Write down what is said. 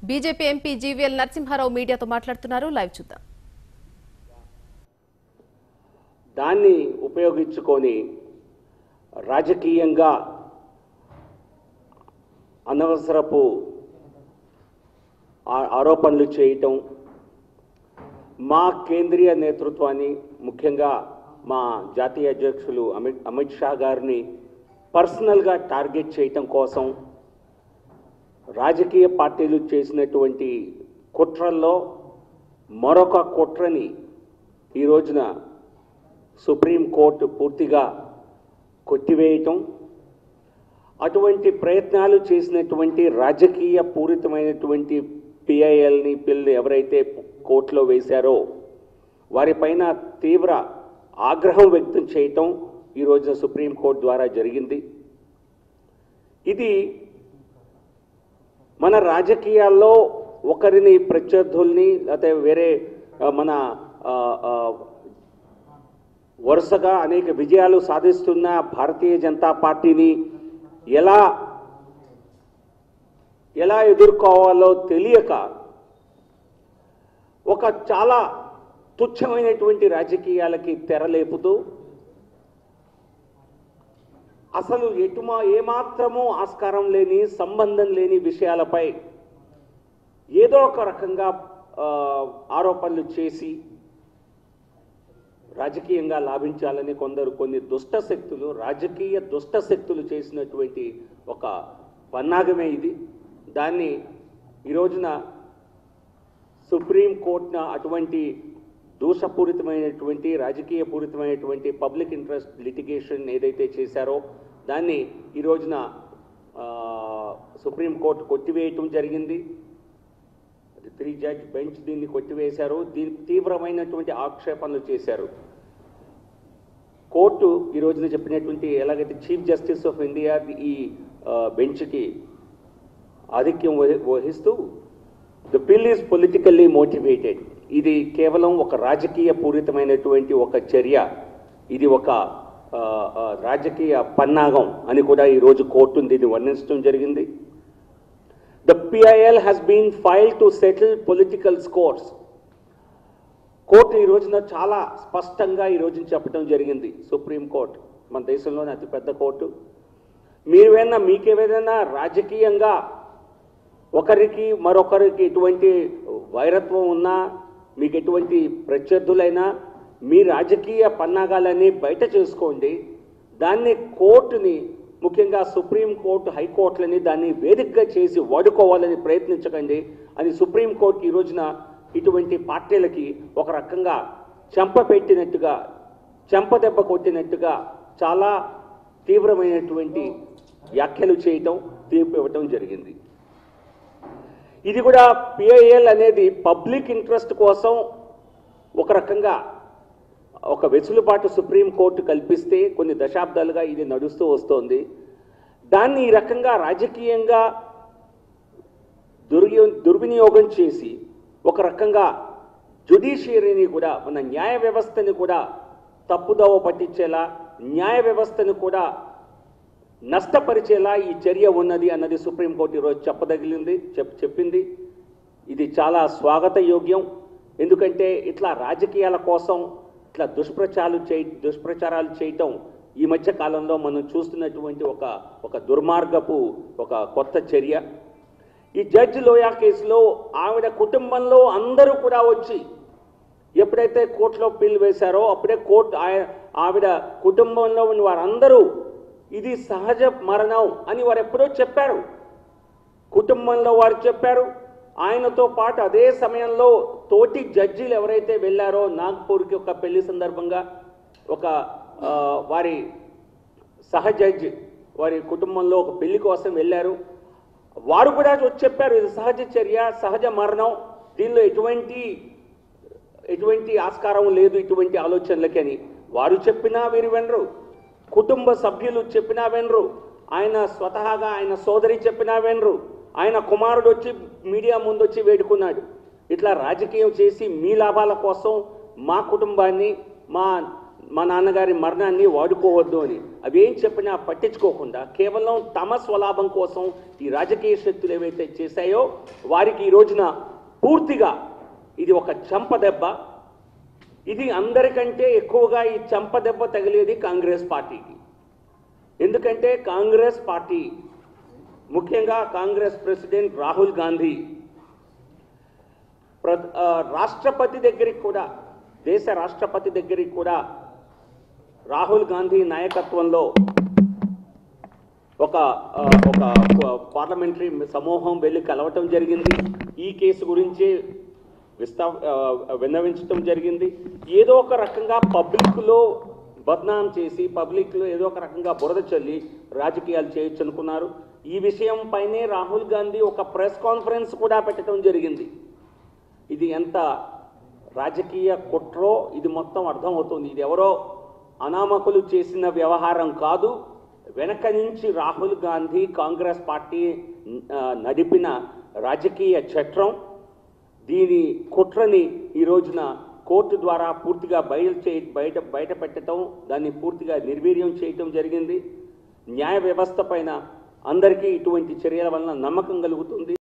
BJP MP GVL Narasimha Rao మీడియాతో మాట్లాడుతున్నారు live చూద్దాం దాన్ని ఉపయోగించుకొని రాజకీయంగా అనవసరపు ఆ- ఆరోపణలు చేయటం మా కేంద్రీయ నేతృత్వాన్ని ముఖ్యంగా మా జాతీయ అధ్యక్షులు అమిత్ అమిత్ షా గారిని పర్సనల్గా టార్గెట్ చేయటం కోసం రాజకీయ పార్టీలు చేసినటువంటి కుట్రల్లో మరొక కుట్రని ఈ రోజున సుప్రీంకోర్టు పూర్తిగా కొట్టివేయటం అటువంటి ప్రయత్నాలు చేసినటువంటి రాజకీయ పూరితమైనటువంటి పిఐఎల్ని పిల్ని ఎవరైతే కోర్టులో వేశారో వారిపైన తీవ్ర ఆగ్రహం వ్యక్తం చేయటం ఈ రోజున సుప్రీంకోర్టు ద్వారా జరిగింది ఇది మన రాజకీయాల్లో ఒకరిని ప్రత్యర్థుల్ని లేకపోతే వేరే ఆ, మన ఆ, ఆ, వరుసగా అనేక విజయాలు సాధిస్తున్న భారతీయ జనతా పార్టీని ఎలా ఎలా ఎదుర్కోవాలో తెలియక ఒక చాలా తుచ్చమైనటువంటి రాజకీయాలకి తెరలేపుతూ అసలు ఎటుమా ఏమాత్రమూ ఆస్కారం లేని సంబంధం లేని విషయాలపై ఏదో ఒక రకంగా ఆ, ఆరోపణలు చేసి రాజకీయంగా లాభించాలని కొందరు కొన్ని దుష్ట శక్తులు రాజకీయ దుష్ట శక్తులు చేసినటువంటి ఒక పన్నాగమే ఇది దాన్ని ఈ రోజున సుప్రీంకోర్టున అటువంటి దూషపూరితమైనటువంటి రాజకీయ పూరితమైనటువంటి పబ్లిక్ ఇంట్రెస్ట్ లిటిగేషన్ ఏదైతే చేశారో దాన్ని ఈ రోజున ఆ, సుప్రీంకోర్టు కొట్టివేయటం జరిగింది అది త్రీ జడ్జ్ బెంచ్ దీన్ని కొట్టివేశారు దీని తీవ్రమైనటువంటి ఆక్షేపణలు చేశారు కోర్టు ఈ రోజున చెప్పినటువంటి ఎలాగైతే చీఫ్ జస్టిస్ ఆఫ్ ఇండియా ఈ ఆ, బెంచ్కి ఆధిక్యం వహి- వహిస్తూ the bill is politically motivated ఇది కేవలం ఒక రాజకీయ పూరితమైనటువంటి ఒక చర్య ఇది ఒక ఆ, ఆ, రాజకీయ పన్నాగం అని కూడా ఈరోజు కోర్టు దీన్ని వర్ణించడం జరిగింది the PIL has been file to settle political scores court ఈ రోజున చాలా స్పష్టంగా ఈ రోజున చెప్పడం జరిగింది సుప్రీం కోర్టు మన దేశంలోనే అతిపెద్ద కోర్టు మీరేమైనా మీకేమైనా రాజకీయంగా ఒకరికి మరొకరికి ఎటువంటి వైరత్వం ఉన్నా మీకు ఎటువంటి ప్రత్యర్థులైనా మీ రాజకీయ పన్నాగాలన్నీ బయట చేసుకోండి దాన్ని కోర్టుని ముఖ్యంగా సుప్రీం కోర్టు హైకోర్టులని దాన్ని వేదికగా చేసి వాడుకోవాలని ప్రయత్నించకండి అని సుప్రీం కోర్టు ఈ రోజున ఇటువంటి పార్టీలకి ఒక రకంగా చెంప పెట్టినట్టుగా చెంపదెబ్బ కొట్టినట్టుగా చాలా తీవ్రమైనటువంటి వ్యాఖ్యలు చేయటం తీర్పు ఇవ్వటం జరిగింది ఇది కూడా పిఐఎల్ అనేది పబ్లిక్ ఇంట్రెస్ట్ కోసం ఒక రకంగా ఒక వెసులుబాటు సుప్రీం కోర్టు కల్పిస్తే కొన్ని దశాబ్దాలుగా ఇది నడుస్తూ వస్తోంది దాన్ని ఈ రకంగా రాజకీయంగా దుర్వి దుర్వినియోగం చేసి ఒక రకంగా జుడిషియరీని కూడా మన న్యాయ వ్యవస్థని కూడా తప్పుదోవ పట్టించేలా న్యాయ వ్యవస్థను కూడా నష్టపరిచేలా ఈ చర్య ఉన్నది అన్నది సుప్రీంకోర్టు ఈరోజు చెప్పదగిలింది చెప్ చెప్పింది ఇది చాలా స్వాగత యోగ్యం ఎందుకంటే ఇట్లా రాజకీయాల కోసం ఇట్లా దుష్ప్రచారాలు చేయ దుష్ప్రచారాలు చేయటం ఈ మధ్య కాలంలో మనం చూస్తున్నటువంటి ఒక ఒక దుర్మార్గపు ఒక కొత్త చర్య ఈ జడ్జి లోయా కేసులో ఆవిడ కుటుంబంలో అందరూ కూడా వచ్చి ఎప్పుడైతే కోర్టులో పిల్ వేశారో అప్పుడే కోర్టు ఆయ- ఆవిడ కుటుంబంలో ఉన్న వారందరూ ఇది సహజ మరణం అని వారు ఎప్పుడో చెప్పారు కుటుంబంలో వారు చెప్పారు ఆయనతో పాటు అదే సమయంలో తోటి జడ్జీలు ఎవరైతే వెళ్ళారో నాగ్పూర్కి ఒక పెళ్లి సందర్భంగా ఒక ఆ, వారి సహ జడ్జి వారి కుటుంబంలో ఒక పెళ్లి కోసం వెళ్ళారు వారు కూడా వచ్చి చెప్పారు ఇది సహజ చర్య సహజ మరణం దీనిలో ఎటువంటి ఎటువంటి ఆస్కారం లేదు ఇటువంటి ఆలోచనలకి అని వారు చెప్పినా వీరు వినరు కుటుంబ సభ్యులు చెప్పినా వినరు ఆయన స్వతహాగా ఆయన సోదరి చెప్పినా వినరు ఆయన కుమారుడు వచ్చి మీడియా ముందు వచ్చి వేడుకున్నాడు ఇట్లా రాజకీయం చేసి మీ లాభాల కోసం మా కుటుంబాన్ని మా మా నాన్నగారి మరణాన్ని వాడుకోవద్దు అని అవేం చెప్పినా పట్టించుకోకుండా కేవలం తమ స్వలాభం కోసం ఈ రాజకీయ శక్తులు ఏవైతే చేశాయో వారికి ఈ రోజున పూర్తిగా ఇది ఒక చంప దెబ్బ ఇది అందరికంటే ఎక్కువగా ఈ చంప దెబ్బ తగిలేది కాంగ్రెస్ పార్టీకి ఎందుకంటే కాంగ్రెస్ పార్టీ ముఖ్యంగా కాంగ్రెస్ ప్రెసిడెంట్ రాహుల్ గాంధీ ప్ర ఆ, రాష్ట్రపతి దగ్గరికి కూడా దేశ రాష్ట్రపతి దగ్గరికి కూడా రాహుల్ గాంధీ నాయకత్వంలో ఒక ఆ, ఒక ప- పార్లమెంటరీ సమూహం వెళ్ళి కలవటం జరిగింది ఈ కేసు గురించి విస్తా ఆ, విన్నవించటం జరిగింది ఏదో ఒక రకంగా పబ్లిక్లో బద్నాం చేసి పబ్లిక్లో ఏదో ఒక రకంగా బురద చల్లి రాజకీయాలు చేయొచ్చు అనుకున్నారు ఈ విషయం పైనే రాహుల్ గాంధీ ఒక ప్రెస్ కాన్ఫరెన్స్ కూడా పెట్టడం జరిగింది ఇది ఎంత రాజకీయ కుట్రో ఇది మొత్తం అర్థమవుతుంది ఇది ఎవరో అనామకులు చేసిన వ్యవహారం కాదు వెనక నుంచి రాహుల్ గాంధీ కాంగ్రెస్ పార్టీ ఆ, నడిపిన రాజకీయ చట్రం దీని కుట్రని ఈ రోజున కోర్టు ద్వారా పూర్తిగా బయలు చే బయట బయట పెట్టడం దాన్ని పూర్తిగా నిర్వీర్యం చేయటం జరిగింది న్యాయ వ్యవస్థ పైన అందరికీ ఇటువంటి చర్యల వలన నమ్మకం కలుగుతుంది